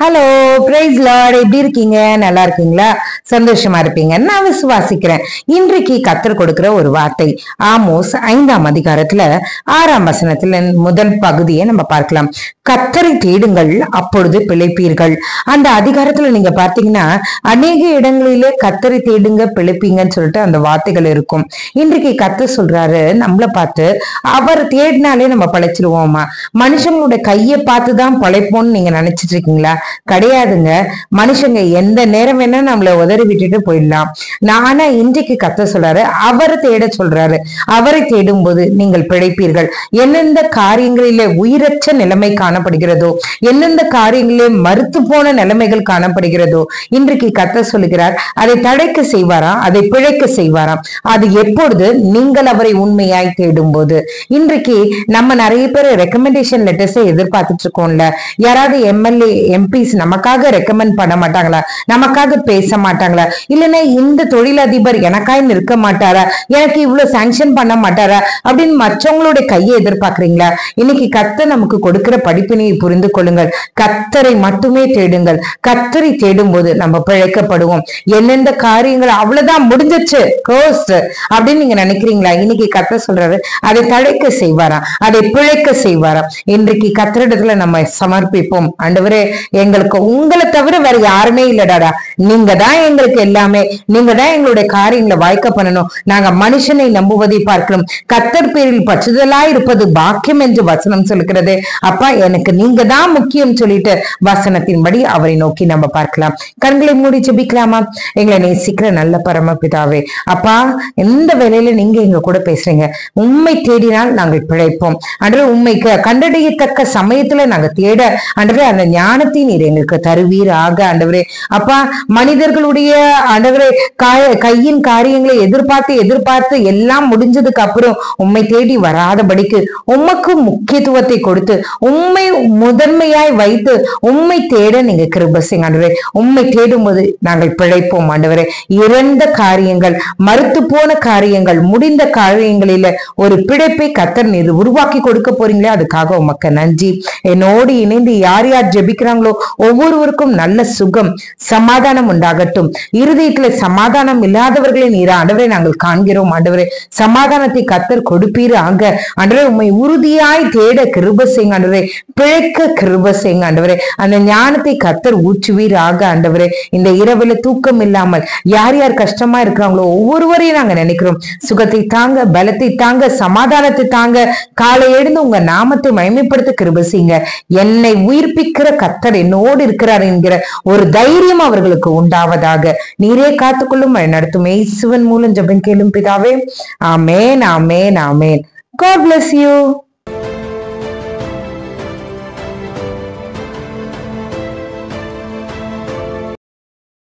hello price Lord எப்படி இருக்கீங்க நல்லா இருக்கீங்களா சந்தோஷமா இருப்பீங்க நான் விசுவாசிக்கிறேன் இன்றைக்கு கத்தர் கொடுக்கிற ஒரு வார்த்தை ஆமோஸ் ஐந்தாம் அதிகாரத்துல ஆறாம் வசனத்துல முதல் பகுதியை நம்ம பார்க்கலாம் கத்தரை தேடுங்கள் அப்பொழுது பிழைப்பீர்கள் அந்த அதிகாரத்துல நீங்க பார்த்தீங்கன்னா அநேக இடங்களிலே கத்தரை தேடுங்க பிழைப்பீங்கன்னு சொல்லிட்டு அந்த வார்த்தைகள் இருக்கும் இன்றைக்கு கத்தர் சொல்றாரு நம்மள பார்த்து அவர் தேடினாலே நம்ம பழைச்சிருவோமா மனுஷங்களோட கையை பார்த்து தான் பழைப்போம்னு நீங்க நினைச்சிட்டு இருக்கீங்களா கிடையாதுங்க மனுஷங்க எந்த நேரம் வேணா நம்மள உதறி விட்டுட்டு போயிடலாம் நானா இன்றைக்கு கத்த சொல்றாரு அவரை தேட சொல்றாரு அவரை தேடும் போது நீங்கள் பிழைப்பீர்கள் எந்தெந்த காரியங்களிலே உயிரற்ற நிலைமை காணப்படுகிறதோ எந்தெந்த காரியங்களிலே மறுத்து போன நிலைமைகள் காணப்படுகிறதோ இன்றைக்கு கத்த சொல்லுகிறார் அதை தடைக்க செய்வாராம் அதை பிழைக்க செய்வாராம் அது எப்பொழுது நீங்கள் அவரை உண்மையாய் தேடும் போது இன்றைக்கு நம்ம நிறைய பேர் ரெக்கமெண்டேஷன் லெட்டர்ஸை எதிர்பார்த்துட்டு இருக்கோம்ல யாராவது எம்எல்ஏ எம்பிஸ் நமக்காக ரெக்கமெண்ட் பண்ண மாட்டாங்களா நமக்காக பேச மாட்டாங்களா இல்லைன்னா இந்த தொழிலதிபர் எனக்காய் நிற்க மாட்டாரா எனக்கு இவ்வளவு சாங்ஷன் பண்ண மாட்டாரா அப்படின்னு மற்றவங்களுடைய கையை எதிர்பார்க்கறீங்களா இன்னைக்கு கத்தர் நமக்கு கொடுக்கிற படிப்பினையை புரிந்து கொள்ளுங்கள் கத்தரை மட்டுமே தேடுங்கள் கத்தரை தேடும் போது நம்ம பிழைக்கப்படுவோம் எந்தெந்த காரியங்கள் அவ்வளவுதான் முடிஞ்சிச்சு க்ளோஸ்ட் அப்படின்னு நீங்க நினைக்கிறீங்களா இன்னைக்கு கத்த சொல்றாரு அதை தழைக்க செய்வாராம் அதை பிழைக்க செய்வாராம் இன்றைக்கு கத்தரிடத்துல நம்ம சமர்ப்பிப்போம் ஆண்டவரே எங்களுக்கு உங்களை தவிர வேற யாருமே இல்லடாடா நீங்க தான் எங்களுக்கு எல்லாமே நீங்க தான் எங்களுடைய காரியங்களை வாய்க்க பண்ணணும் நாங்க மனுஷனை நம்புவதை பார்க்கலாம் கத்தர் பேரில் பற்றுதலா இருப்பது பாக்கியம் என்று வசனம் சொல்கிறது அப்பா எனக்கு நீங்க தான் முக்கியம் சொல்லிட்டு வசனத்தின்படி அவரை நோக்கி நம்ம பார்க்கலாம் கண்களை மூடி ஜெபிக்கலாமா எங்களை நேசிக்கிற நல்ல பரமபிதாவே அப்பா எந்த வேலையில நீங்க எங்க கூட பேசுறீங்க உண்மை தேடினால் நாங்கள் பிழைப்போம் அன்று உண்மைக்கு கண்டறியத்தக்க சமயத்துல நாங்க தேட ஆண்டவரே அந்த ஞானத்தை நீர் எங்களுக்கு தருவீராக ஆண்டவரே அப்பா மனிதர்களுடைய ஆண்டவரே காய கையின் காரியங்களை எதிர்பார்த்து எதிர்பார்த்து எல்லாம் முடிஞ்சதுக்கு அப்புறம் உண்மை தேடி வராதபடிக்கு உமக்கு முக்கியத்துவத்தை கொடுத்து உண்மை முதன்மையாய் வைத்து உண்மை தேட நீங்க கிருப செய்யுங்க ஆண்டவரே உண்மை தேடும் போது நாங்கள் பிழைப்போம் ஆண்டவரே இறந்த காரியங்கள் மறுத்து போன காரியங்கள் முடிந்த காரியங்களில ஒரு பிழைப்பை கத்தர் நீர் உருவாக்கி கொடுக்க போறீங்களே அதுக்காக உமக்கு நன்றி என்னோடு இணைந்து யார் யார் ஜெபிக்கிறாங்களோ ஒவ்வொருவருக்கும் நல்ல சுகம் சமாதானம் உண்டாகட்டும் இருதயத்துல சமாதானம் இல்லாதவர்களை நீர் ஆண்டவரை நாங்கள் காண்கிறோம் ஆண்டவரே சமாதானத்தை கத்தர் கொடுப்பீர் ஆங்க ஆண்டவரே உண்மை உறுதியாய் தேட கிருப செய்யுங்க ஆண்டவரே பிழைக்க கிருப செய்யுங்க ஆண்டவரே அந்த ஞானத்தை கத்தர் ஊற்றுவீர் ஆக ஆண்டவரே இந்த இரவுல தூக்கம் இல்லாமல் யார் யார் கஷ்டமா இருக்கிறாங்களோ ஒவ்வொருவரையும் நாங்க நினைக்கிறோம் சுகத்தை தாங்க பலத்தை தாங்க சமாதானத்தை தாங்க காலை எழுந்து உங்க நாமத்தை மகிமைப்படுத்த கிருப செய்யுங்க என்னை உயிர்ப்பிக்கிற கத்தர் என்னோடு இருக்கிறார் என்கிற ஒரு தைரியம் அவர்களுக்கு உண்டாவதாக நீரே காத்துக்கொள்ளும் வழி நடத்தும் இயேசுவின் மூலம் ஜெபம் கேளும் பிதாவே ஆமேன் ஆமேன் ஆமேன் God bless you